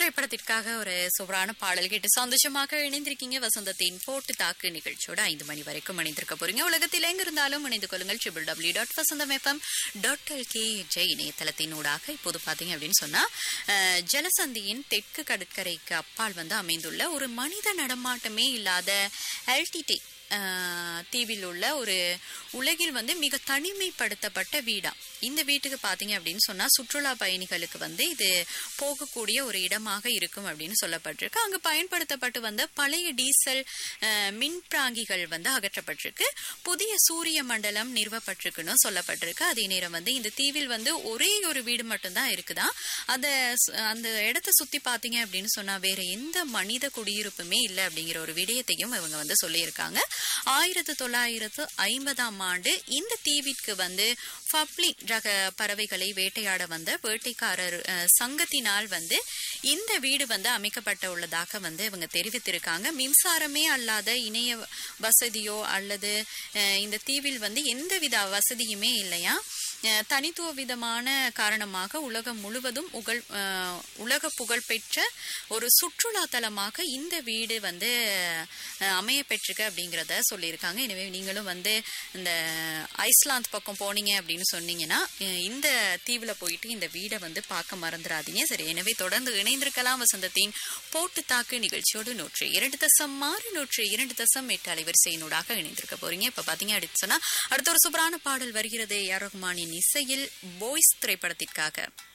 திரைப்படத்திற்காக ஒரு சூப்பரான பாடல் கேட்டு சந்தோஷமாக இணைந்திருக்கீங்க வசந்தத்தின் போட்டு தாக்கு நிகழ்ச்சியோட ஐந்து மணி வரைக்கும் இணைந்திருக்க போறீங்க உலகத்தில் எங்க இருந்தாலும் இணைந்து கொள்ளுங்கள் triple W dot Vasantham FM dot LK ஜெய் இணையதளத்தின் ஊடாக இப்போது பாத்தீங்க அப்படின்னு சொன்னா அஹ், ஜலசந்தியின் தெற்கு கடற்கரைக்கு அப்பால் வந்து அமைந்துள்ள ஒரு மனித நடமாட்டமே இல்லாத எல்டிடி தீவில் உள்ள ஒரு உலகில் வந்து மிக தனிமைப்படுத்தப்பட்ட வீடா இந்த வீட்டுக்கு பாத்தீங்க அப்படின்னு சொன்னா சுற்றுலா பயணிகளுக்கு வந்து இது போகக்கூடிய ஒரு இடமாக இருக்கும் அப்படின்னு சொல்லப்பட்டிருக்கு அங்கு பயன்படுத்தப்பட்டு வந்த பழைய டீசல் அஹ், மின்பிராங்கிகள் வந்து அகற்றப்பட்டிருக்கு புதிய சூரிய மண்டலம் நிறுவப்பட்டிருக்குன்னு சொல்லப்பட்டிருக்கு அதே நேரம் வந்து இந்த தீவில் வந்து ஒரே ஒரு வீடு மட்டும்தான் இருக்குதான் அத ச- அந்த இடத்த சுத்தி பாத்தீங்க அப்படின்னு சொன்னா வேற எந்த மனித குடியிருப்புமே இல்லை அப்படிங்கிற ஒரு விடயத்தையும் இவங்க வந்து சொல்லியிருக்காங்க ஆயிரத்து தொள்ளாயிரத்து ஐம்பதாம் ஆண்டு இந்த தீவிற்கு வந்து ஃபப்ளி ரக பறவைகளை வேட்டையாட வந்த வேட்டைக்காரர் அஹ், சங்கத்தினால் வந்து இந்த வீடு வந்து அமைக்கப்பட்ட உள்ளதாக வந்து இவங்க தெரிவித்திருக்காங்க மின்சாரமே அல்லாத இணைய வசதியோ அல்லது அஹ், இந்த தீவில் வந்து எந்தவித வசதியுமே இல்லையா அஹ், தனித்துவ விதமான காரணமாக உலகம் முழுவதும் உகழ் அஹ், உலக புகழ்பெற்ற ஒரு சுற்றுலா தலமாக இந்த வீடு வந்து அஹ், அமைய பெற்றிருக்கு அப்படிங்கிறத சொல்லியிருக்காங்க எனவே நீங்களும் வந்து இந்த ஐஸ்லாந்து பக்கம் போனீங்க அப்படின்னு சொன்னீங்கன்னா அஹ், இந்த தீவுல போயிட்டு இந்த வீடை வந்து பார்க்க மறந்துடாதீங்க சரி எனவே தொடர்ந்து இணைந்திருக்கலாம் வசந்தத்தின் போட்டு தாக்கு நிகழ்ச்சியோடு நூற்று இரண்டு தசம் ஆறு நூற்று இரண்டு தசம் எட்டு அலைவரிசையினூடாக இணைந்திருக்க போறீங்க இப்ப பாத்தீங்க அடுத்து சொன்னா அடுத்த ஒரு சூப்பரான பாடல் வருகிறது ஏ ஆர் ரஹ்மானின் இசையில் பாய்ஸ் திரைப்படத்திற்காக